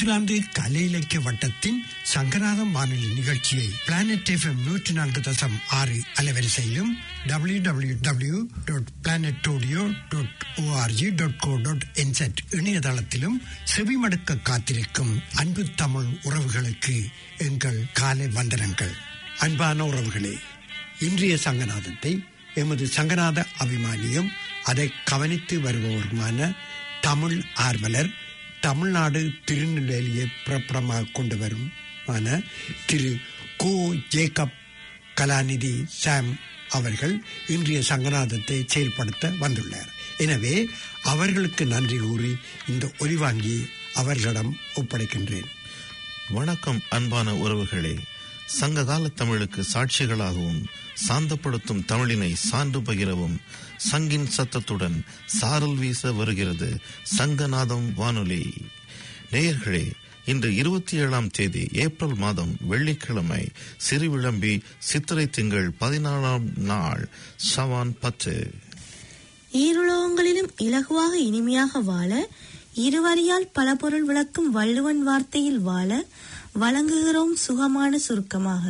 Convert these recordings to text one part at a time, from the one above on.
New Zealand கலை இலக்கிய வட்டத்தின் சங்கராதம் வானொலி நிகழ்ச்சியை பிளானட் எஃப்எம் நூற்றி நான்கு தசம் ஆறு அலைவரிசையிலும் W W W dot planet audio dot O R G dot go dot என்செட் இணையதளத்திலும் செவிமடுக்க காத்திருக்கும் அன்பு தமிழ் உறவுகளுக்கு எங்கள் காலை வந்தனங்கள் அன்பான உறவுகளே இன்றைய சங்கநாதத்தை எமது சங்கநாத அபிமானியும் அதை கவனித்து வருபவருமான தமிழ் ஆர்வலர் தமிழ்நாடு திருநெல்வேலியை புறப்படமாக கொண்டு வருமான திரு கோ ஜேக்கப் கலாநிதி சாம் அவர்கள் இன்றைய சங்கநாதத்தை செயல்படுத்த வந்துள்ளார் எனவே அவர்களுக்கு நன்றி கூறி இந்த ஒலிவாங்கி அவர்களிடம் ஒப்படைக்கின்றேன் வணக்கம் அன்பான உறவுகளே சங்ககால தமிழுக்கு சாட்சிகளாகவும் சாந்தப்படுத்தும் தமிழினை சான்று பகிரவும் சங்கின் சத்தத்துடன் சாரல் வீச வருகிறது சங்கநாதம் வானொலி நேயர்களே இன்று இருபத்தி ஏழாம் தேதி ஏப்ரல் மாதம் வெள்ளிக்கிழமை சிறுவிளம்பி சித்திரை திங்கள் பதினாலாம் நாள் சவான் பத்து ஈருலகங்களிலும் இலகுவாக இனிமையாக வாழ இருவரியால் பல பொருள் விளக்கும் வள்ளுவன் வார்த்தையில் வாழ வழங்குகிறோம் சுகமான சுருக்கமாக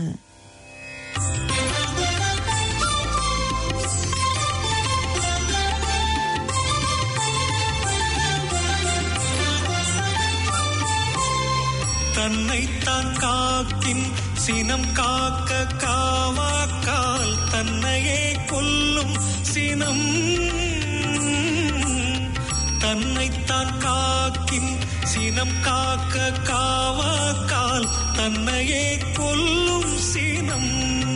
தன்னைத்தான் காக்கின் சினம் காக்க காவாக்கால் தன்னையே கொல்லும் சினம் தன்னைத்தான் காக்கின் சினம் காக்க காவாக்கால் தன்னையே கொல்லும் சினம்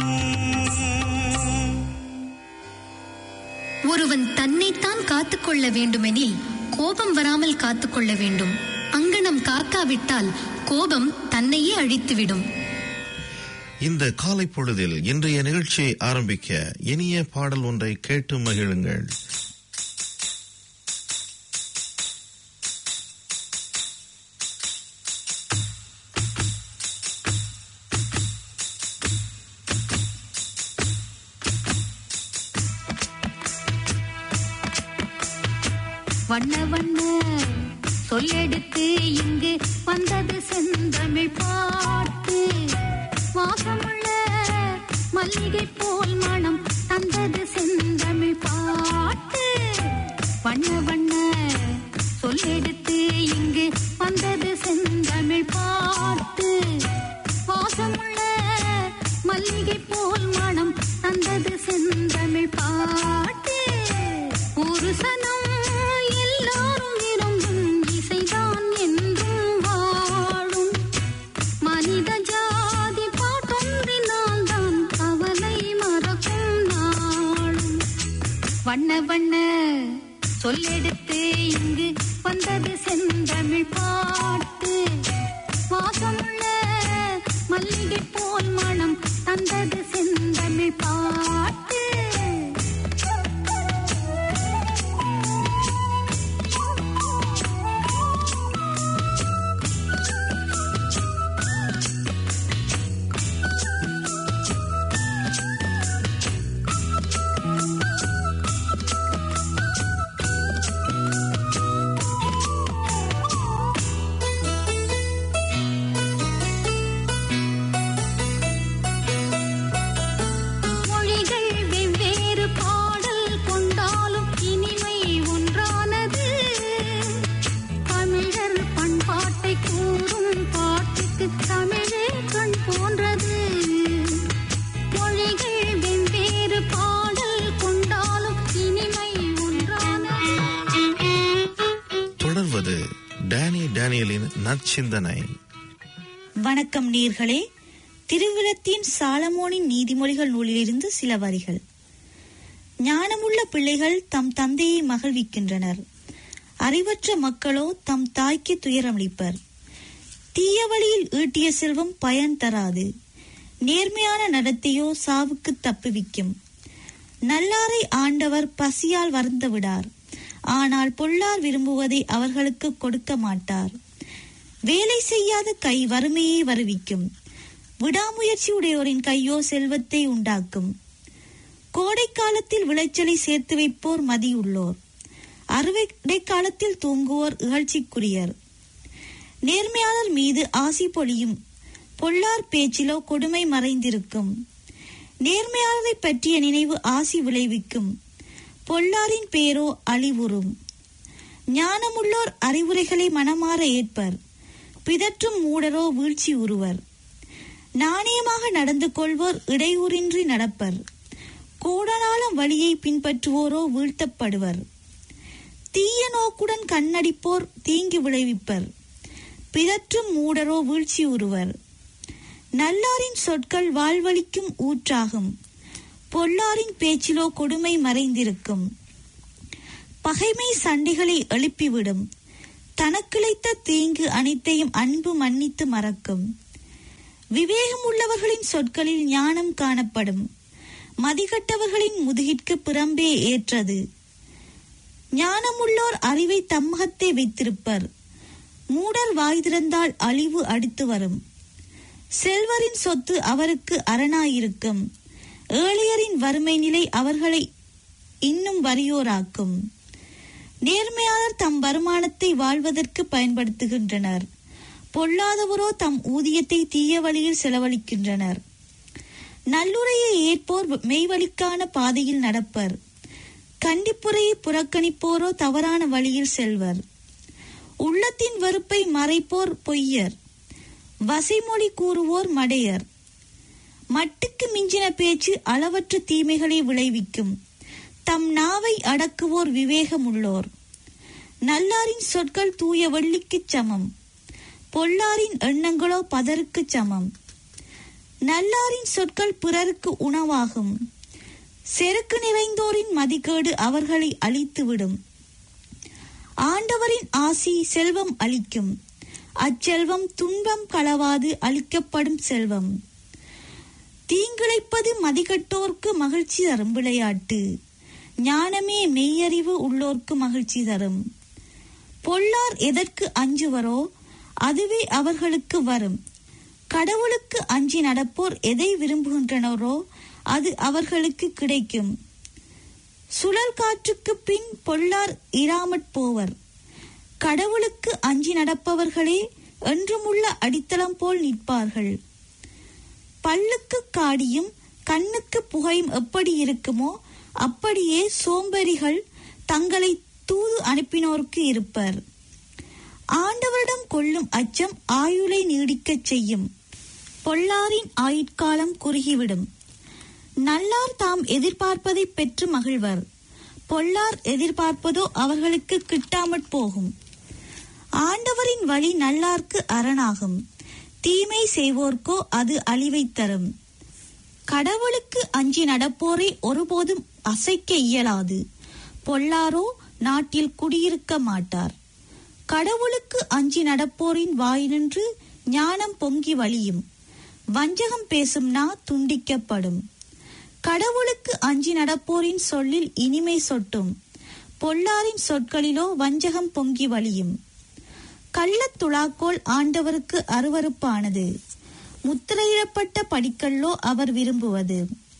ஒருவன் தன்னைத்தான் காத்துக்கொள்ள வேண்டுமெனில் கோபம் வராமல் காத்துக்கொள்ள வேண்டும் அங்கனம் காக்காவிட்டால் கோபம் தன்னையே அழித்துவிடும் இந்த காலை பொழுதில் இன்றைய நிகழ்ச்சியை ஆரம்பிக்க இனிய பாடல் ஒன்றை கேட்டு மகிழுங்கள் வண்ண வண்ண சொல்லெடுத்து இங்கு வந்தது செந்தமிழ் பாட்டு வாசமுள்ள மல்லிகை போல் மனம் தந்தது செந்தமிழ் பாட்டு வண்ண வண்ண சொல்லெடுத்து இங்கு வந்தது செந்தமிழ் பாட்டு வாசமுள்ள மல்லிகை போல் மனம் தந்தது செந்தமிழ் பாட்டு ஒரு சனம் எல்லாரும் விரும்பும் இசைதான் என்றும் வாழும் மனித ஜாதி பாட்டொன்றினால் தான் கவலை மறக்கும் நாளும் வண்ண வண்ண சொல்லெடுத்து இங்கு வந்தது செந்தமிழ் பாட்டு வாசமுள்ள மல்லிகை போல் மனம் தந்தது செந்தமிழ் பாட்டு மொழிகள் வெவ்வேறு பாடல் கொண்டாலும் இனிமை ஒன்றானது தமிழர் பண்பாட்டை கூறும் பாட்டுக்கு தமிழே கண் போன்றது மொழிகள் வெவ்வேறு பாடல் கொண்டாலும் இனிமை ஒன்றானது தொடர்வது டேனி டேனியலின் நற்சிந்தனை வணக்கம் நீர்களே திருவிழத்தின் சாலமோனின் நீதிமொழிகள் நூலிலிருந்து சில வரிகள் ஞானமுள்ள பிள்ளைகள் தம் தந்தையை மகிழ்விக்கின்றனர் அறிவற்ற மக்களோ தம் தாய்க்கு துயரமளிப்பர் தீய வழியில் ஈட்டிய செல்வம் பயன் தராது நேர்மையான நடத்தையோ சாவுக்கு தப்புவிக்கும் நல்லாரை ஆண்டவர் பசியால் வருந்த விடார் ஆனால் பொல்லார் விரும்புவதை அவர்களுக்கு கொடுக்க மாட்டார் வேலை செய்யாத கை வறுமையை வருவிக்கும் விடாமுயற்சி உடையோரின் கையோ செல்வத்தை உண்டாக்கும் கோடை காலத்தில் விளைச்சலை சேர்த்து வைப்போர் மதியுள்ளோர் அறுவடை காலத்தில் தூங்குவோர் இகழ்ச்சிக்குரியர் நேர்மையாளர் மீது ஆசி பொழியும் பொல்லார் பேச்சிலோ கொடுமை மறைந்திருக்கும் நேர்மையாளரை பற்றிய நினைவு ஆசி விளைவிக்கும் பொல்லாரின் பேரோ அழிவுறும் ஞானமுள்ளோர் அறிவுரைகளை மனமாற ஏற்பர் பிதற்றும் மூடரோ வீழ்ச்சி உறுவர் நாணயமாக நடந்து கொள்வோர் இடையூறின்றி நடப்பர் கோடனாலும் வழியை பின்பற்றுவோரோ வீழ்த்தப்படுவர் தீய நோக்குடன் கண்ணடிப்போர் தீங்கு விளைவிப்பர் பிதற்றும் மூடரோ வீழ்ச்சி உறுவர் நல்லாரின் சொற்கள் வாழ்வழிக்கும் ஊற்றாகும் பொல்லாரின் பேச்சிலோ கொடுமை மறைந்திருக்கும் பகைமை சண்டைகளை எழுப்பிவிடும் தனக்கிழைத்த தீங்கு அனைத்தையும் அன்பு மன்னித்து மறக்கும் விவேகம் உள்ளவர்களின் சொற்களில் ஞானம் காணப்படும் மதிகட்டவர்களின் முதுகிற்கு புறம்பே ஏற்றது ஞானமுள்ளோர் அறிவை தம்மகத்தே வைத்திருப்பர் மூடர் வாய் திறந்தால் அழிவு அடித்து வரும் செல்வரின் சொத்து அவருக்கு அரணாயிருக்கும் ஏழையரின் வறுமை நிலை அவர்களை இன்னும் வறியோராக்கும் நேர்மையாளர் தம் வருமானத்தை வாழ்வதற்கு பயன்படுத்துகின்றனர் பொல்லாதவரோ தம் ஊதியத்தை தீய வழியில் செலவழிக்கின்றனர் நல்லுரையை ஏற்போர் மெய்வழிக்கான பாதையில் நடப்பர் கண்டிப்புரையை புறக்கணிப்போரோ தவறான வழியில் செல்வர் உள்ளத்தின் வெறுப்பை மறைப்போர் பொய்யர் வசைமொழி கூறுவோர் மடையர் மட்டுக்கு மிஞ்சின பேச்சு அளவற்ற தீமைகளை விளைவிக்கும் தம் நாவை அடக்குவோர் விவேகமுள்ளோர் நல்லாரின் சொற்கள் தூய வெள்ளிக்குச் சமம் பொல்லாரின் எண்ணங்களோ பதருக்குச் சமம் நல்லாரின் சொற்கள் பிறருக்கு உணவாகும் செருக்கு நிறைந்தோரின் மதிகேடு அவர்களை அழித்துவிடும் ஆண்டவரின் ஆசி செல்வம் அளிக்கும் அச்செல்வம் துன்பம் களவாது அளிக்கப்படும் செல்வம் தீங்கிழைப்பது மதிகட்டோர்க்கு மகிழ்ச்சி தரும் விளையாட்டு ஞானமே மெய்யறிவு உள்ளோர்க்கு மகிழ்ச்சி தரும் பொல்லார் எதற்கு அஞ்சுவரோ அதுவே அவர்களுக்கு வரும் கடவுளுக்கு அஞ்சி நடப்போர் எதை விரும்புகின்றனரோ அது அவர்களுக்கு கிடைக்கும் சுழல் காற்றுக்கு பின் பொல்லார் இராமற் போவர் கடவுளுக்கு அஞ்சி நடப்பவர்களே என்றுமுள்ள அடித்தளம் போல் நிற்பார்கள் பல்லுக்கு காடியும் கண்ணுக்கு புகையும் எப்படி இருக்குமோ அப்படியே சோம்பேறிகள் தங்களை தூது அனுப்பினோருக்கு இருப்பர் ஆண்டவரிடம் கொள்ளும் அச்சம் ஆயுளை நீடிக்கச் செய்யும் பொல்லாரின் ஆயுட்காலம் குறுகிவிடும் நல்லார் தாம் எதிர்பார்ப்பதை பெற்று மகிழ்வர் பொல்லார் எதிர்பார்ப்பதோ அவர்களுக்கு கிட்டாமற் போகும் ஆண்டவரின் வழி நல்லார்க்கு அரணாகும் தீமை செய்வோர்க்கோ அது அழிவைத் தரும் கடவுளுக்கு அஞ்சி நடப்போரை ஒருபோதும் அசைக்க இயலாது பொல்லாரோ நாட்டில் குடியிருக்க மாட்டார் கடவுளுக்கு அஞ்சி நடப்போரின் வாயினின்று ஞானம் பொங்கி வழியும் வஞ்சகம் பேசும் நா துண்டிக்கப்படும் கடவுளுக்கு அஞ்சி நடப்போரின் சொல்லில் இனிமை சொட்டும் பொல்லாரின் சொற்களிலோ வஞ்சகம் பொங்கி வழியும் கள்ளத் துலாக்கோல் ஆண்டவருக்கு அருவருப்பானது முத்திரையிடப்பட்ட படிக்கல்லோ அவர் விரும்புவது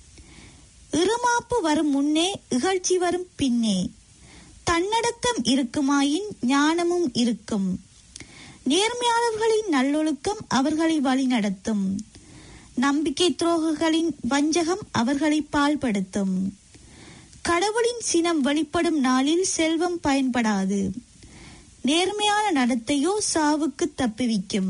இருமாப்பு வரும் முன்னே இகழ்ச்சி வரும் பின்னே தன்னடக்கம் இருக்குமாயின் ஞானமும் இருக்கும் நேர்மையாளர்களின் நல்லொழுக்கம் அவர்களை வழிநடத்தும் நம்பிக்கை துரோகங்களின் வஞ்சகம் அவர்களை பால்படுத்தும் கடவுளின் சினம் வெளிப்படும் நாளில் செல்வம் பயன்படாது நேர்மையான நடத்தையோ சாவுக்கு தப்புவிக்கும்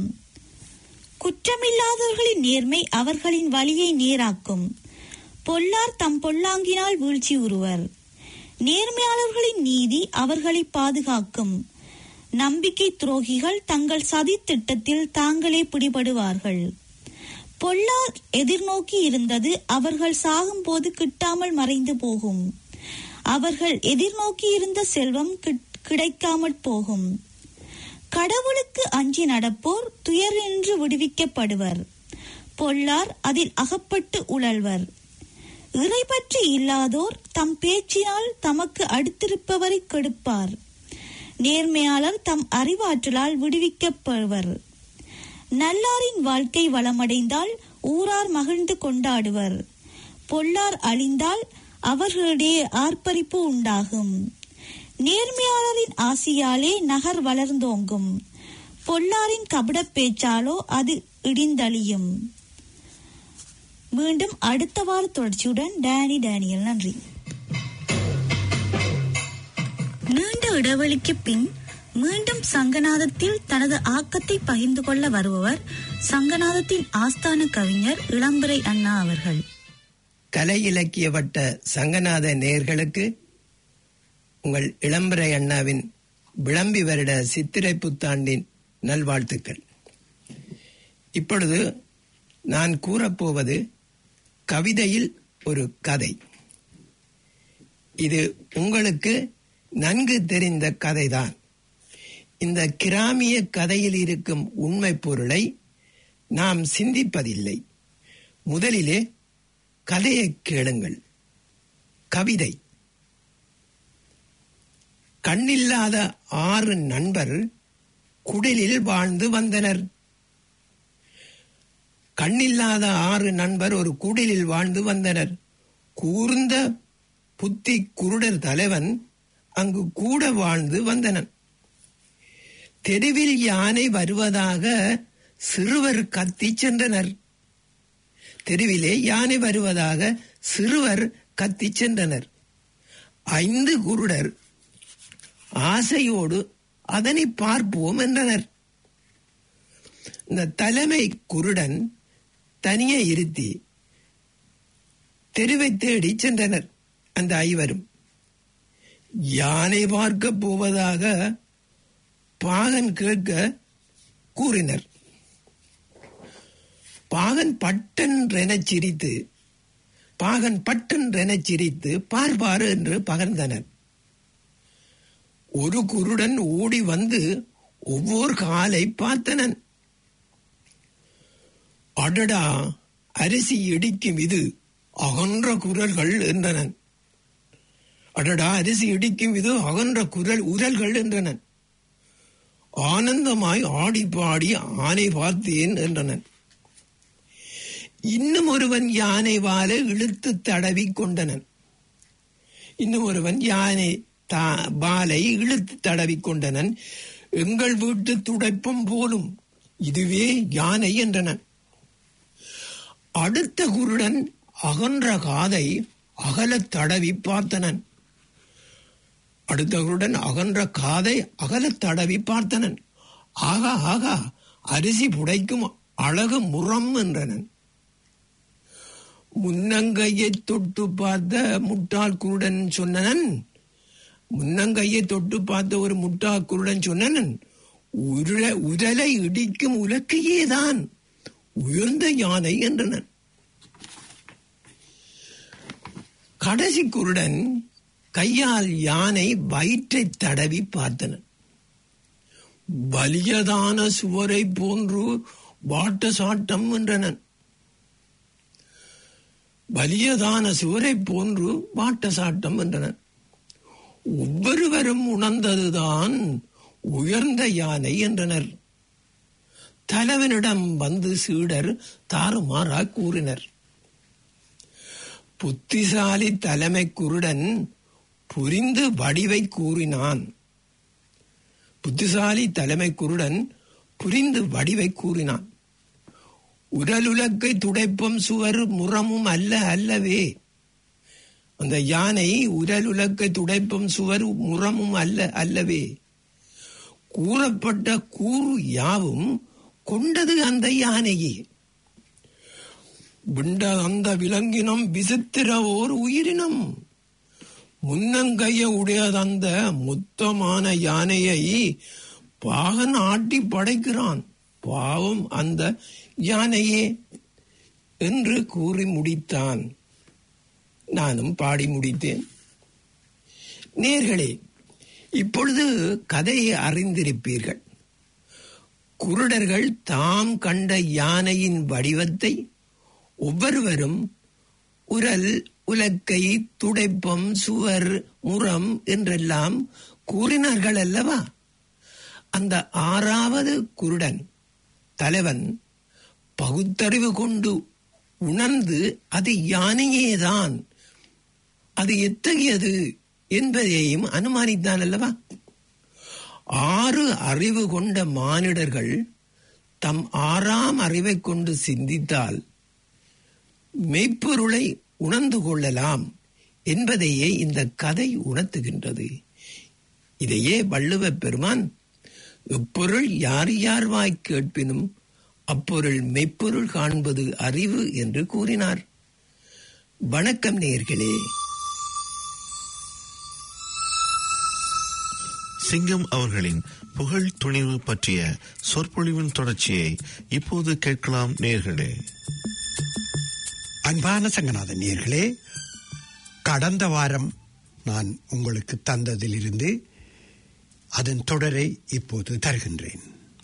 குற்றமில்லாதவர்களின் நேர்மை அவர்களின் வழியை நேராக்கும் பொல்லார் தம் பொல்லாங்கினால் வீழ்ச்சி உறுவர் நேர்மையாளர்களின் நீதி அவர்களை பாதுகாக்கும் நம்பிக்கை துரோகிகள் தங்கள் சதி திட்டத்தில் தாங்களே பிடிபடுவார்கள் பொல்லார் எதிர்நோக்கி இருந்தது அவர்கள் சாகும்போது கிட்டாமல் மறைந்து போகும் அவர்கள் எதிர்நோக்கி இருந்த செல்வம் கிடைக்காமற் போகும் கடவுளுக்கு அஞ்சி நடப்போர் துயர் என்று விடுவிக்கப்படுவர் பொல்லார் அதில் அகப்பட்டு உழல்வர் இறைபற்றி இல்லாதோர் தம் பேச்சினால் தமக்கு அடுத்திருப்பவரை கெடுப்பார் நேர்மையாளர் தம் அறிவாற்றலால் விடுவிக்கப்படுவர் நல்லாரின் வாழ்க்கை வளமடைந்தால் ஊரார் மகிழ்ந்து கொண்டாடுவர் பொல்லார் அழிந்தால் அவர்களுடைய ஆர்ப்பரிப்பு உண்டாகும் நேர்மையாளரின் ஆசியாலே நகர் வளர்ந்தோங்கும் பொல்லாரின் கபடப் பேச்சாலோ அது இடிந்தழியும் மீண்டும் அடுத்த வார தொடர்ச்சியுடன் டேனி டேனியல் நன்றி நீண்ட இடைவெளிக்கு பின் மீண்டும் சங்கநாதத்தில் தனது ஆக்கத்தை பகிர்ந்து கொள்ள வருபவர் சங்கநாதத்தின் ஆஸ்தான கவிஞர் இளம்பிறை அண்ணா அவர்கள் கலை இலக்கிய வட்ட சங்கநாத நேயர்களுக்கு உங்கள் இளம்பரை அண்ணாவின் விளம்பி வருட சித்திரை புத்தாண்டின் நல்வாழ்த்துக்கள் இப்பொழுது நான் கூறப்போவது கவிதையில் ஒரு கதை இது உங்களுக்கு நன்கு தெரிந்த கதைதான் இந்த கிராமிய கதையில் இருக்கும் உண்மை பொருளை நாம் சிந்திப்பதில்லை முதலிலே கதையை கேளுங்கள் கவிதை கண்ணில்லாத ஆறு நண்பர் குடிலில் வாழ்ந்து வந்தனர் கண்ணில்லாத ஆறு நண்பர் ஒரு குடிலில் வாழ்ந்து வந்தனர் கூர்ந்த புத்தி குருடர் தலைவன் அங்கு கூட வாழ்ந்து வந்தனன் தெருவில் யானை வருவதாக சிறுவர் கத்தி சென்றனர் தெருவிலே யானை வருவதாக சிறுவர் கத்தி சென்றனர் ஐந்து குருடர் ஆசையோடு அதனை பார்ப்போம் என்றனர் இந்த தலைமை குருடன் தனியே இருத்தி தெருவை தேடி சென்றனர் அந்த ஐவரும் யானை பார்க்க போவதாக பாகன் கேட்க கூறினர் பாகன் பட்டென்றெனச் சிரித்து பாகன் பட்டென்றெனச் சிரித்து பார்ப்பாரு என்று பகர்ந்தனர் ஒரு குருடன் ஓடி வந்து ஒவ்வொரு காலை பார்த்தனன் அடடா அரிசி இடிக்கும் இது அகன்ற குரல்கள் என்றனன் அடடா அரிசி இடிக்கும் இது அகன்ற குரல் உரல்கள் என்றனன் ஆனந்தமாய் ஆடி பாடி ஆனை பார்த்தேன் என்றனன் இன்னும் ஒருவன் யானை வாழ இழுத்து தடவி கொண்டனன் இன்னும் ஒருவன் யானை தா- வாலை இழுத்து தடவி கொண்டனன் எங்கள் வீட்டு துடைப்பம் போலும் இதுவே யானை என்றனன் அடுத்த குருடன் அகன்ற காதை அகலத் தடவி பார்த்தனன் அடுத்த குருடன் அகன்ற காதை அகலத் தடவி பார்த்தனன் ஆகா ஆகா அரிசி புடைக்கும் அழகு முறம் என்றனன் முன்னங்கையை தொட்டு பார்த்த முட்டாள் குருடன் சொன்னனன் முன்னங்கையை தொட்டு பார்த்த ஒரு முட்டாள் குருடன் சொன்னனன் உருள உரலை இடிக்கும் உலக்கையேதான் உயர்ந்த யானை என்றனன் கடைசி குருடன் கையால் யானை வயிற்றை தடவி பார்த்தனன் வலியதான சுவரை போன்று வாட்ட சாட்டம் என்றனன் வலியதான சுவரை போன்று வாட்ட சாட்டம் என்றனர் ஒவ்வொருவரும் உணர்ந்ததுதான் உயர்ந்த யானை என்றனர் தலைவனிடம் வந்து சீடர் தாறுமாறா கூறினர் புத்திசாலி தலைமை குருடன் புரிந்து வடிவை கூறினான் புத்திசாலி தலைமை குருடன் புரிந்து வடிவை கூறினான் உரலுலக்கை துடைப்பும் சுவர் முரமும் அல்ல அல்லவே அந்த யானை உரலுலக்கை துடைப்பும் சுவர் முரமும் அல்ல அல்லவே கூறப்பட்ட கூறு யாவும் கொண்டது அந்த யானையே விண்ட அந்த விலங்கினம் விசித்திர ஓர் உயிரினம் முன்னங்கைய உடையதந்த மொத்தமான யானையை பாகன் ஆட்டி படைக்கிறான் பாவம் அந்த யானையே என்று கூறி முடித்தான் நானும் பாடி முடித்தேன் நேர்களே இப்பொழுது கதையை அறிந்திருப்பீர்கள் குருடர்கள் தாம் கண்ட யானையின் வடிவத்தை ஒவ்வொருவரும் உரல் உலக்கை துடைப்பம் சுவர் முரம் என்றெல்லாம் கூறினார்கள் அல்லவா அந்த ஆறாவது குருடன் தலைவன் பகுத்தறிவு கொண்டு உணர்ந்து அது யானையேதான் அது எத்தகையது என்பதையும் அனுமானித்தான் அல்லவா ஆறு அறிவு கொண்ட மானிடர்கள் தம் ஆறாம் அறிவை கொண்டு சிந்தித்தால் மெய்ப்பொருளை உணர்ந்து கொள்ளலாம் என்பதையே இந்த கதை உணர்த்துகின்றது இதையே வள்ளுவப் பெருமான் எப்பொருள் யார் யார் வாய் கேட்பினும் அப்பொருள் மெய்ப்பொருள் காண்பது அறிவு என்று கூறினார் வணக்கம் நேர்களே சிங்கம் அவர்களின் புகழ் துணிவு பற்றிய சொற்பொழிவின் தொடர்ச்சியை இப்போது கேட்கலாம் நேர்களே அன்பான சங்கநாதன் நேர்களே கடந்த வாரம் நான் உங்களுக்கு தந்ததிலிருந்து அதன் தொடரை இப்போது தருகின்றேன்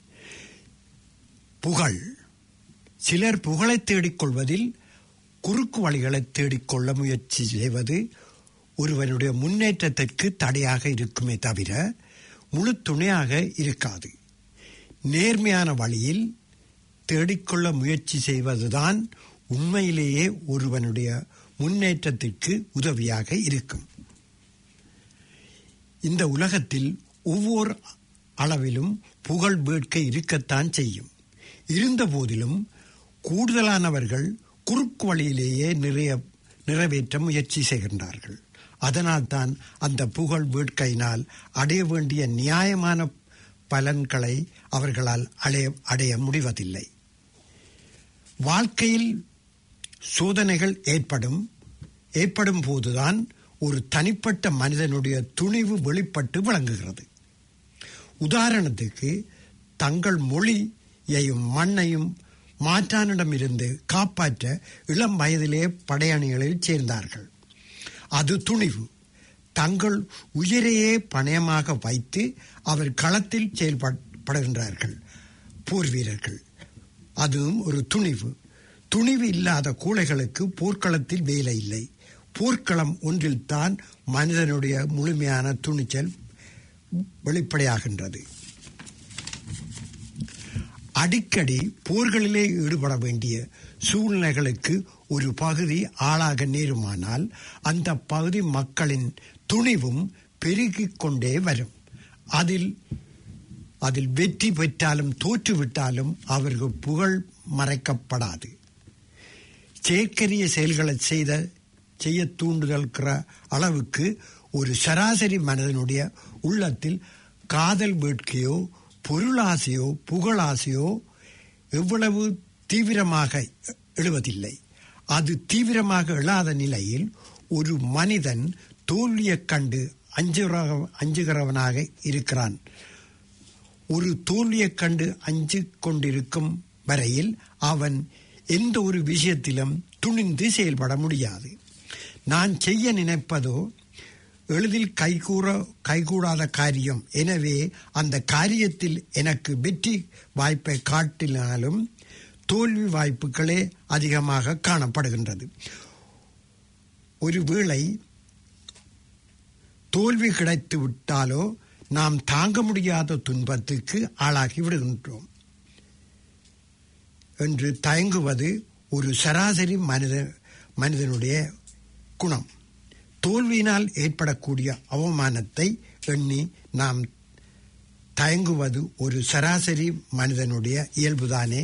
புகழ் சிலர் புகழை தேடிக்கொள்வதில் குறுக்கு வழிகளை தேடிக்கொள்ள முயற்சி செய்வது ஒருவனுடைய முன்னேற்றத்திற்கு தடையாக இருக்குமே தவிர முழு துணையாக இருக்காது நேர்மையான வழியில் தேடிக்கொள்ள முயற்சி செய்வதுதான் உண்மையிலேயே ஒருவனுடைய முன்னேற்றத்திற்கு உதவியாக இருக்கும் இந்த உலகத்தில் ஒவ்வொரு அளவிலும் புகழ் வேட்கை இருக்கத்தான் செய்யும் இருந்த போதிலும் கூடுதலானவர்கள் குறுக்கு வழியிலேயே நிறைய நிறைவேற்ற முயற்சி செய்கின்றார்கள் அதனால்தான் அந்த புகழ் வேட்கையினால் அடைய வேண்டிய நியாயமான பலன்களை அவர்களால் அடைய அடைய முடிவதில்லை வாழ்க்கையில் சோதனைகள் ஏற்படும் ஏற்படும் போதுதான் ஒரு தனிப்பட்ட மனிதனுடைய துணிவு வெளிப்பட்டு விளங்குகிறது உதாரணத்துக்கு தங்கள் மொழியையும் மண்ணையும் மாற்றானிடமிருந்து காப்பாற்ற இளம் வயதிலே படையணிகளில் சேர்ந்தார்கள் அது துணிவு தங்கள் உயிரையே பணயமாக வைத்து அவர் களத்தில் செயல்படுகின்றார்கள் போர் வீரர்கள் அதுவும் ஒரு துணிவு துணிவு இல்லாத கூளைகளுக்கு போர்க்களத்தில் வேலை இல்லை போர்க்களம் ஒன்றில்தான் மனிதனுடைய முழுமையான துணிச்சல் வெளிப்படையாகின்றது அடிக்கடி போர்களிலே ஈடுபட வேண்டிய சூழ்நிலைகளுக்கு ஒரு பகுதி ஆளாக நேருமானால் அந்த பகுதி மக்களின் துணிவும் பெருகிக் கொண்டே வரும் அதில் அதில் வெற்றி பெற்றாலும் தோற்றுவிட்டாலும் அவர்கள் புகழ் மறைக்கப்படாது செயற்கரிய செயல்களை செய்த செய்ய தூண்டுதல்கிற அளவுக்கு ஒரு சராசரி மனிதனுடைய உள்ளத்தில் காதல் வேட்கையோ பொருளாசையோ புகழாசையோ எவ்வளவு தீவிரமாக எழுவதில்லை அது தீவிரமாக எழாத நிலையில் ஒரு மனிதன் தோல்வியைக் கண்டு அஞ்சுற அஞ்சுகிறவனாக இருக்கிறான் ஒரு தோல்வியைக் கண்டு அஞ்சு கொண்டிருக்கும் வரையில் அவன் எந்த ஒரு விஷயத்திலும் துணிந்து செயல்பட முடியாது நான் செய்ய நினைப்பதோ எளிதில் கைகூற கைகூடாத காரியம் எனவே அந்த காரியத்தில் எனக்கு வெற்றி வாய்ப்பை காட்டினாலும் தோல்வி வாய்ப்புகளே அதிகமாக காணப்படுகின்றது ஒருவேளை தோல்வி கிடைத்து விட்டாலோ நாம் தாங்க முடியாத துன்பத்துக்கு ஆளாகி விடுகின்றோம் என்று தயங்குவது ஒரு சராசரி மனித மனிதனுடைய குணம் தோல்வியினால் ஏற்படக்கூடிய அவமானத்தை எண்ணி நாம் தயங்குவது ஒரு சராசரி மனிதனுடைய இயல்புதானே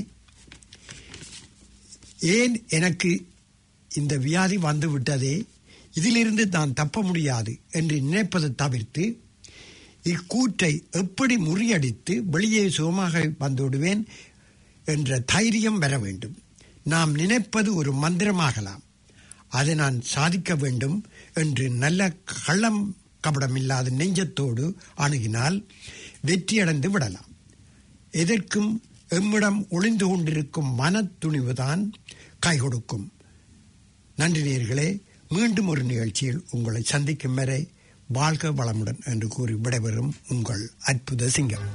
ஏன் எனக்கு இந்த வியாதி வந்து விட்டதே இதிலிருந்து நான் தப்ப முடியாது என்று நினைப்பதை தவிர்த்து இக்கூற்றை எப்படி முறியடித்து வெளியே சுகமாக வந்துவிடுவேன் என்ற தைரியம் வர வேண்டும் நாம் நினைப்பது ஒரு மந்திரமாகலாம் அதை நான் சாதிக்க வேண்டும் என்று நல்ல கள்ளம் கபடமில்லாத நெஞ்சத்தோடு அணுகினால் வெற்றியடைந்து விடலாம் எதற்கும் எம்மிடம் ஒளிந்து கொண்டிருக்கும் மன துணிவுதான் கை கொடுக்கும் நன்றி நேர்களே மீண்டும் ஒரு நிகழ்ச்சியில் உங்களை சந்திக்கும் வரை வாழ்க வளமுடன் என்று கூறி விடைபெறும் உங்கள் அற்புத சிங்கம்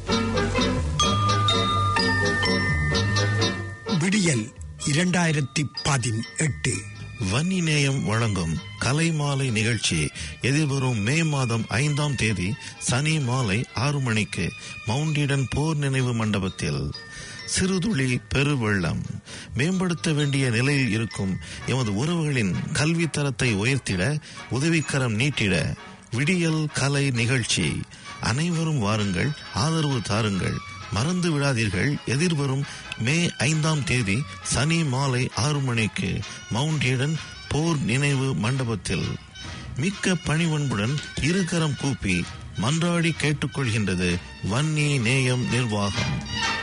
விடியல் இரண்டாயிரத்தி பதினெட்டு வன்னி நேயம் வழங்கும் கலை மாலை நிகழ்ச்சி எதிர்வரும் மே மாதம் ஐந்தாம் தேதி சனி மாலை ஆறு மணிக்கு மவுண்டிடன் போர் நினைவு மண்டபத்தில் சிறுதுளி பெருவெள்ளம் மேம்படுத்த வேண்டிய நிலையில் இருக்கும் எமது உறவுகளின் கல்வி தரத்தை உயர்த்திட உதவிக்கரம் நீட்டிட விடியல் கலை நிகழ்ச்சி அனைவரும் வாருங்கள் ஆதரவு தாருங்கள் மறந்து விடாதீர்கள் எதிர்வரும் மே ஐந்தாம் தேதி சனி மாலை ஆறு மணிக்கு மவுண்ட் ஈடன் போர் நினைவு மண்டபத்தில் மிக்க பணிவன்புடன் இருகரம் கூப்பி மன்றாடி கேட்டுக்கொள்கின்றது வன்னி நேயம் நிர்வாகம்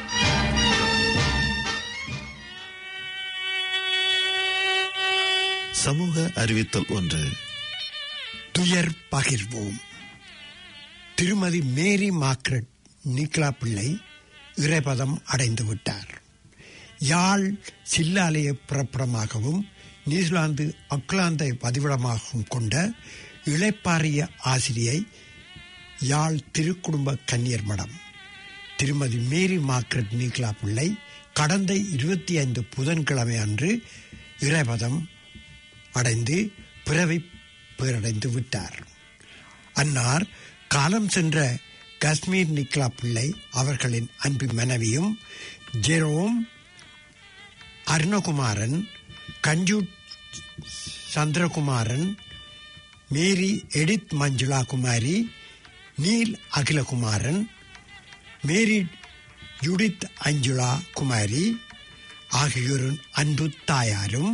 சமூக அறிவித்தல் ஒன்று துயர் பகிர்வோம் திருமதி மேரி மார்க்ரெட் நிக்லா பிள்ளை இறைபதம் அடைந்து விட்டார் யாழ் சில்லாலய பிறப்பிடமாகவும் நியூசிலாந்து அக்லாந்தை பதிவிடமாகவும் கொண்ட இளைப்பாறிய ஆசிரியை யாழ் திருக்குடும்ப கன்னியர் மடம் திருமதி மேரி மார்க்ரெட் நிக்லா பிள்ளை கடந்த இருபத்தி ஐந்து புதன்கிழமை அன்று இறைபதம் அடைந்து பிறவி பேரடைந்து விட்டார் அன்னார் காலம் சென்ற காஷ்மீர் நிக்லா பிள்ளை அவர்களின் அன்பு மனைவியும் Jerome Arunakumaran Kanchu Chandrakumaran Mary Edith Manjula Kumari Neil Akilakumaran Mary Judith Anjula Kumari ஆகியோரின் அன்பு தாயாரும்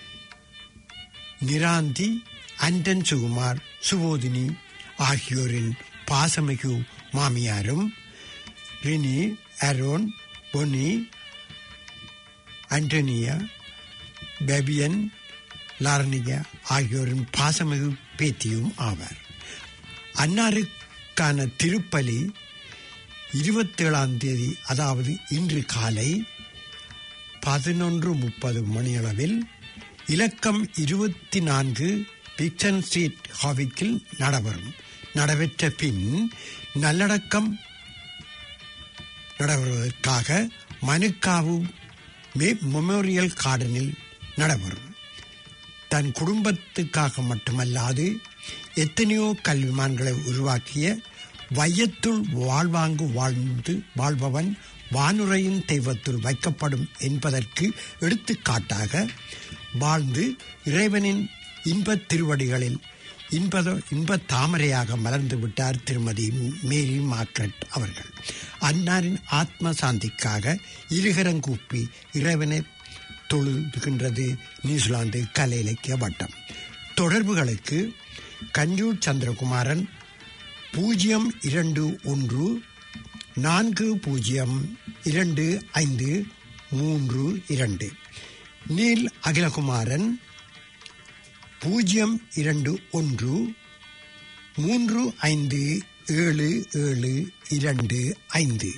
நிராந்தி அண்டன் சுகுமார் சுபோதினி ஆகியோரின் பாசமிகு மாமியாரும் Rini Aaron Ponni Antonia Fabian Larania ஆகியோரின் பாசமிகு பேத்தியும் ஆவார் அன்னாருக்கான திருப்பலி இருபத்தேழாம் தேதி அதாவது இன்று காலை பதினொன்று முப்பது மணியளவில் இலக்கம் இருபத்தி நான்கு பிக்சன் ஸ்ட்ரீட் ஹாவிக்கில் நடைபெறும் நடைபெற்ற பின் நல்லடக்கம் நடைபெறுவதற்காக மனுக்காவு மெமோரியல் கார்டனில் நடைபெறும் தன் குடும்பத்துக்காக மட்டுமல்லாது எத்தனையோ கல்விமான்களை உருவாக்கிய வையத்துள் வாழ்வாங்கு வாழ்ந்து வாழ்பவன் வானுரையின் தெய்வத்துள் வைக்கப்படும் என்பதற்கு எடுத்துக்காட்டாக வாழ்ந்து இறைவனின் இன்பத் திருவடிகளில் இன்பத இன்ப தாமரையாக மலர்ந்து விட்டார் திருமதி மேரி மார்க்ரெட் அவர்கள் அன்னாரின் ஆத்ம சாந்திக்காக இருகரங்கூப்பி இறைவனை தொழுகின்றது நியூசிலாந்து கலை இலக்கிய வட்டம் தொடர்புகளுக்கு கஞ்சூர் சந்திரகுமாரன் பூஜ்ஜியம் இரண்டு ஒன்று நான்கு பூஜ்ஜியம் இரண்டு ஐந்து மூன்று இரண்டு நீல் அகிலகுமாரன் பூஜ்ஜியம் இரண்டு ஒன்று மூன்று ஐந்து ஏழு ஏழு இரண்டு ஐந்து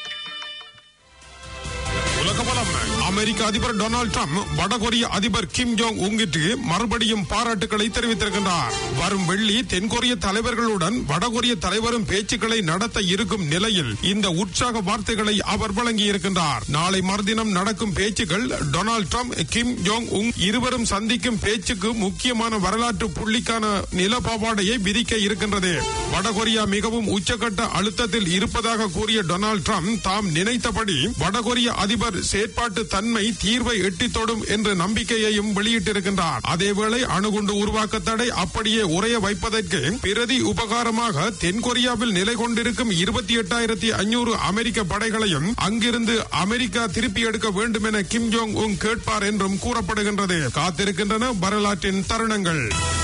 உலகபலம் அமெரிக்க அதிபர் டொனால்ட் ட்ரம்ப் வடகொரிய அதிபர் கிம் ஜோங் உங்கிற்கு மறுபடியும் பாராட்டுக்களை தெரிவித்திருக்கின்றார் வரும் வெள்ளி தென்கொரிய தலைவர்களுடன் வடகொரிய தலைவரும் பேச்சுக்களை நடத்த இருக்கும் நிலையில் இந்த உற்சாக வார்த்தைகளை அவர் வழங்கியிருக்கின்றார் நாளை மறுதினம் நடக்கும் பேச்சுக்கள் டொனால்ட் ட்ரம்ப் கிம் ஜோங் உங் இருவரும் சந்திக்கும் பேச்சுக்கு முக்கியமான வரலாற்று புள்ளிக்கான நிலப்பாவாடையை விதிக்க இருக்கின்றது வடகொரியா மிகவும் உச்சகட்ட அழுத்தத்தில் இருப்பதாக கூறிய டொனால்ட் ட்ரம்ப் தாம் நினைத்தபடி வடகொரிய அதிபர் செயற்பாட்டு தன்மை தீர்வை எட்டித் தொடும் என்ற நம்பிக்கையையும் வெளியிட்டிருக்கின்றார் அதேவேளை அணுகுண்டு உருவாக்க தடை அப்படியே உரைய வைப்பதற்கு பிரதி உபகாரமாக தென்கொரியாவில் நிலை கொண்டிருக்கும் இருபத்தி எட்டாயிரத்தி ஐநூறு அமெரிக்க படைகளையும் அங்கிருந்து அமெரிக்கா திருப்பி எடுக்க வேண்டும் என கிம் ஜோங் உங் கேட்பார் என்றும் கூறப்படுகின்றது காத்திருக்கின்றன வரலாற்றின் தருணங்கள்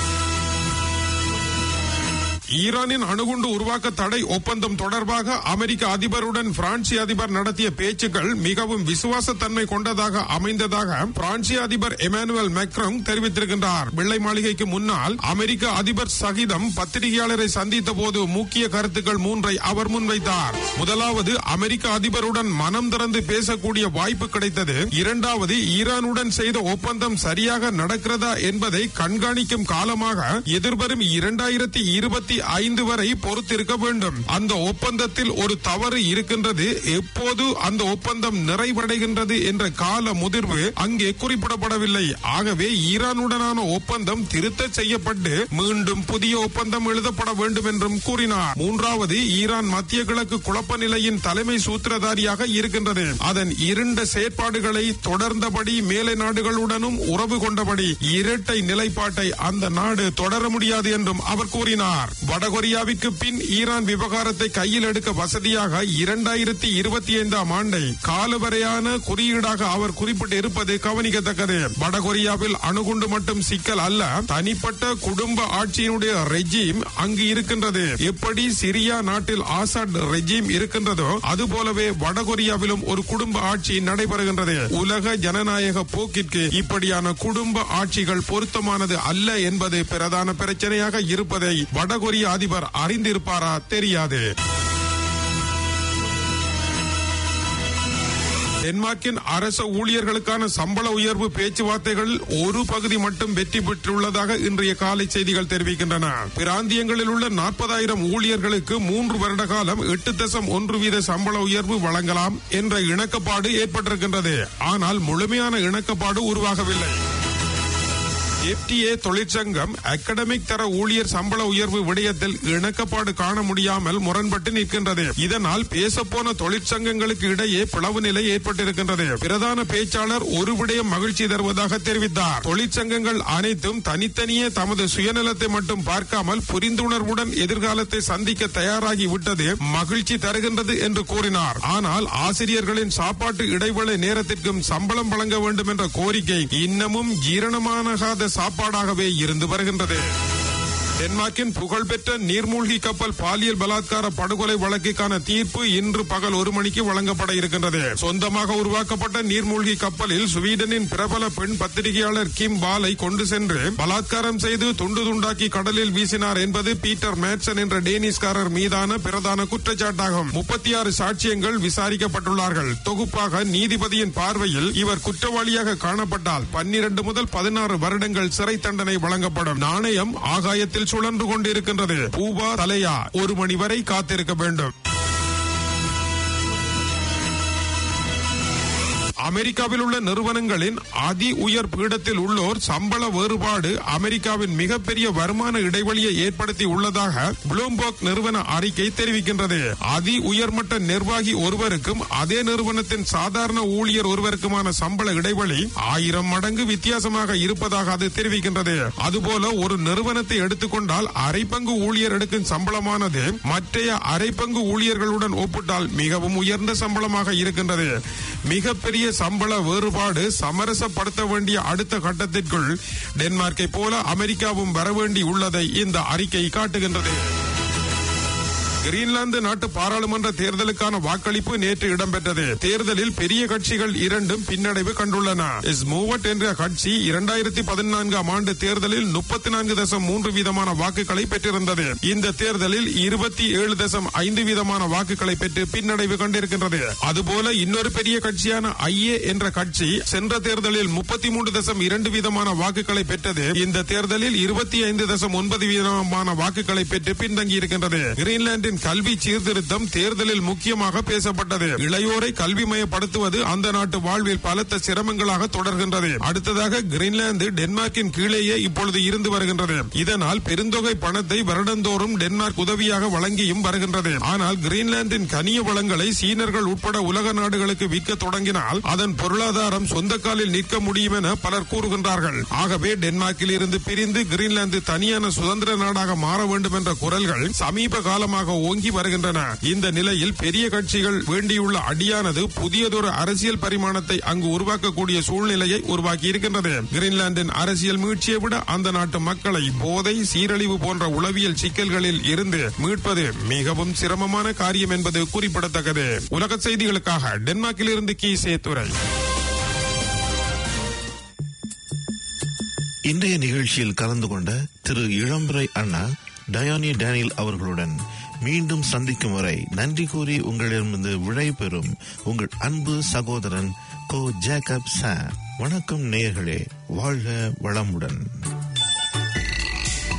ஈரானின் அணுகுண்டு உருவாக்க தடை ஒப்பந்தம் தொடர்பாக அமெரிக்க அதிபருடன் பிரான்சிய அதிபர் நடத்திய பேச்சுக்கள் மிகவும் விசுவாசத்தன்மை கொண்டதாக அமைந்ததாக பிரான்சிய அதிபர் எமானுவேல் மேக்ரோங் தெரிவித்திருக்கின்றார் வெள்ளை மாளிகைக்கு முன்னால் அமெரிக்க அதிபர் சகிதம் பத்திரிகையாளரை சந்தித்த போது முக்கிய கருத்துக்கள் மூன்றை அவர் முன்வைத்தார் முதலாவது அமெரிக்க அதிபருடன் மனம் திறந்து பேசக்கூடிய வாய்ப்பு கிடைத்தது இரண்டாவது ஈரானுடன் செய்த ஒப்பந்தம் சரியாக நடக்கிறதா என்பதை கண்காணிக்கும் காலமாக எதிர்வரும் இரண்டாயிரத்தி இருபத்தி ஐந்து வரை பொறுத்திருக்க வேண்டும் அந்த ஒப்பந்தத்தில் ஒரு தவறு இருக்கின்றது எப்போது அந்த ஒப்பந்தம் நிறைவடைகின்றது என்ற கால முதிர்வு அங்கே குறிப்பிடப்படவில்லை ஆகவே ஈரானுடனான ஒப்பந்தம் திருத்த செய்யப்பட்டு மீண்டும் புதிய ஒப்பந்தம் எழுதப்பட வேண்டும் என்றும் கூறினார் மூன்றாவது ஈரான் மத்திய கிழக்கு குழப்ப நிலையின் தலைமை சூத்திரதாரியாக இருக்கின்றது அதன் இருண்ட செயற்பாடுகளை தொடர்ந்தபடி மேலை நாடுகளுடனும் உறவு கொண்டபடி இரட்டை நிலைப்பாட்டை அந்த நாடு தொடர முடியாது என்றும் அவர் கூறினார் வடகொரியாவிற்கு பின் ஈரான் விவகாரத்தை கையில் எடுக்க வசதியாக இரண்டாயிரத்தி இருபத்தி ஐந்தாம் ஆண்டை காலவரையான குறியீடாக அவர் குறிப்பிட்டு இருப்பது கவனிக்கத்தக்கது வடகொரியாவில் அணுகுண்டு மட்டும் சிக்கல் அல்ல தனிப்பட்ட குடும்ப ஆட்சியினுடைய ரெஜீம் அங்கு இருக்கின்றது எப்படி சிரியா நாட்டில் ஆசாட் ரெஜீம் இருக்கின்றதோ அதுபோலவே வடகொரியாவிலும் ஒரு குடும்ப ஆட்சி நடைபெறுகின்றது உலக ஜனநாயக போக்கிற்கு இப்படியான குடும்ப ஆட்சிகள் பொருத்தமானது அல்ல என்பது பிரதான பிரச்சனையாக இருப்பதை வடகொரிய அதிபர் அறிந்திருப்பாரா தெரியாது டென்மார்க்கின் அரச ஊழியர்களுக்கான சம்பள உயர்வு பேச்சுவார்த்தைகள் ஒரு பகுதி மட்டும் வெற்றி பெற்றுள்ளதாக இன்றைய காலை செய்திகள் தெரிவிக்கின்றன பிராந்தியங்களில் உள்ள நாற்பதாயிரம் ஊழியர்களுக்கு மூன்று வருட காலம் எட்டு தசம் ஒன்று வீத சம்பள உயர்வு வழங்கலாம் என்ற இணக்கப்பாடு ஏற்பட்டிருக்கின்றது ஆனால் முழுமையான இணக்கப்பாடு உருவாகவில்லை எஃப்டிஏ தொழிற்சங்கம் அகடமிக் தர ஊழியர் சம்பள உயர்வு விடயத்தில் இணக்கப்பாடு காண முடியாமல் முரண்பட்டு நிற்கின்றது இதனால் பேசப்போன தொழிற்சங்கங்களுக்கு இடையே பிளவு நிலை ஏற்பட்டிருக்கின்றது பிரதான பேச்சாளர் ஒரு விடயம் மகிழ்ச்சி தருவதாக தெரிவித்தார் தொழிற்சங்கங்கள் அனைத்தும் தனித்தனியே தமது சுயநலத்தை மட்டும் பார்க்காமல் புரிந்துணர்வுடன் எதிர்காலத்தை சந்திக்க தயாராகி விட்டது மகிழ்ச்சி தருகின்றது என்று கூறினார் ஆனால் ஆசிரியர்களின் சாப்பாட்டு இடைவேளை நேரத்திற்கும் சம்பளம் வழங்க வேண்டும் என்ற கோரிக்கை இன்னமும் ஜீரணமாகாத சாப்பாடாகவே இருந்து வருகின்றது டென்மார்க்கின் புகழ்பெற்ற நீர்மூழ்கி கப்பல் பாலியல் பலாத்கார படுகொலை வழக்குக்கான தீர்ப்பு இன்று பகல் ஒரு மணிக்கு வழங்கப்பட இருக்கின்றது சொந்தமாக உருவாக்கப்பட்ட நீர்மூழ்கி கப்பலில் ஸ்வீடனின் பிரபல பெண் பத்திரிகையாளர் கிம் பாலை கொண்டு சென்று பலாத்காரம் செய்து துண்டு துண்டாக்கி கடலில் வீசினார் என்பது பீட்டர் மேட்சன் என்ற டேனிஸ்காரர் மீதான பிரதான குற்றச்சாட்டாகும் முப்பத்தி ஆறு சாட்சியங்கள் விசாரிக்கப்பட்டுள்ளார்கள் தொகுப்பாக நீதிபதியின் பார்வையில் இவர் குற்றவாளியாக காணப்பட்டால் பன்னிரண்டு முதல் பதினாறு வருடங்கள் சிறை தண்டனை வழங்கப்படும் நாணயம் ஆகாயத்தில் சுழன்று கொண்டிருக்கின்றது பூவா தலையா ஒரு மணி வரை காத்திருக்க வேண்டும் அமெரிக்காவில் உள்ள நிறுவனங்களின் அதி உயர் பீடத்தில் உள்ளோர் சம்பள வேறுபாடு அமெரிக்காவின் மிகப்பெரிய வருமான இடைவெளியை ஏற்படுத்தி உள்ளதாக ப்ளூம்பர்க் நிறுவன அறிக்கை தெரிவிக்கின்றது அதி உயர்மட்ட நிர்வாகி ஒருவருக்கும் அதே நிறுவனத்தின் சாதாரண ஊழியர் ஒருவருக்குமான சம்பள இடைவெளி ஆயிரம் மடங்கு வித்தியாசமாக இருப்பதாக அது தெரிவிக்கின்றது அதுபோல ஒரு நிறுவனத்தை எடுத்துக்கொண்டால் அரை பங்கு ஊழியர் எடுக்கும் சம்பளமானது மற்றைய அரை பங்கு ஊழியர்களுடன் ஒப்பிட்டால் மிகவும் உயர்ந்த சம்பளமாக இருக்கின்றது மிகப்பெரிய சம்பள வேறுபாடு சமரசப்படுத்த வேண்டிய அடுத்த கட்டத்திற்குள் டென்மார்க்கை போல அமெரிக்காவும் வரவேண்டி உள்ளதை இந்த அறிக்கை காட்டுகின்றது கிரீன்லாந்து நாட்டு பாராளுமன்ற தேர்தலுக்கான வாக்களிப்பு நேற்று இடம்பெற்றது தேர்தலில் பெரிய கட்சிகள் இரண்டும் பின்னடைவு கண்டுள்ளன இஸ் மூவட் என்ற கட்சி இரண்டாயிரத்தி பதினான்காம் ஆண்டு தேர்தலில் முப்பத்தி நான்கு தசம் மூன்று வீதமான வாக்குகளை பெற்றிருந்தது இந்த தேர்தலில் இருபத்தி ஏழு தசம் ஐந்து வீதமான வாக்குகளை பெற்று பின்னடைவு கண்டிருக்கின்றது அதுபோல இன்னொரு பெரிய கட்சியான ஐஏ என்ற கட்சி சென்ற தேர்தலில் முப்பத்தி மூன்று தசம் இரண்டு வீதமான வாக்குகளை பெற்றது இந்த தேர்தலில் இருபத்தி ஐந்து தசம் ஒன்பது வீதமான வாக்குகளை பெற்று பின்தங்கி இருக்கின்றது கிரீன்லாந்தின் கல்வி சீர்திருத்தம் தேர்தலில் முக்கியமாக பேசப்பட்டது இளையோரை கல்விமயப்படுத்துவது அந்த நாட்டு வாழ்வில் பலத்த சிரமங்களாக தொடர்கின்றது அடுத்ததாக கிரீன்லாந்து டென்மார்க்கின் கீழேயே இப்பொழுது இருந்து வருகின்றது இதனால் பெருந்தொகை பணத்தை வருடந்தோறும் டென்மார்க் உதவியாக வழங்கியும் வருகின்றது ஆனால் கிரீன்லாந்தின் கனிய வளங்களை சீனர்கள் உட்பட உலக நாடுகளுக்கு விற்க தொடங்கினால் அதன் பொருளாதாரம் சொந்த காலில் நிற்க முடியும் என பலர் கூறுகின்றார்கள் ஆகவே டென்மார்க்கில் இருந்து பிரிந்து கிரீன்லாந்து தனியான சுதந்திர நாடாக மாற வேண்டும் என்ற குரல்கள் சமீப காலமாக ஓங்கி வருகின்றன இந்த நிலையில் பெரிய கட்சிகள் வேண்டியுள்ள அடியானது புதியதொரு அரசியல் பரிமாணத்தை அங்கு உருவாக்கக்கூடிய சூழ்நிலையை உருவாக்கி இருக்கின்றது கிரீன்லாந்தின் அரசியல் மீட்சியை விட அந்த நாட்டு மக்களை போதை சீரழிவு போன்ற உளவியல் சிக்கல்களில் இருந்து மீட்பது மிகவும் சிரமமான காரியம் என்பது குறிப்பிடத்தக்கது உலக செய்திகளுக்காக டென்மார்க்கில் இருந்து கி சேத்துரை இன்றைய நிகழ்ச்சியில் கலந்து கொண்ட திரு இளம்பரை அண்ணா டயானி டேனியல் அவர்களுடன் மீண்டும் சந்திக்கும் வரை நன்றி கூறி உங்களிடமிருந்து விடை பெறும் உங்கள் அன்பு சகோதரன் கோ ஜேக்கப் சா வணக்கம் நேயர்களே வாழ்க வளமுடன்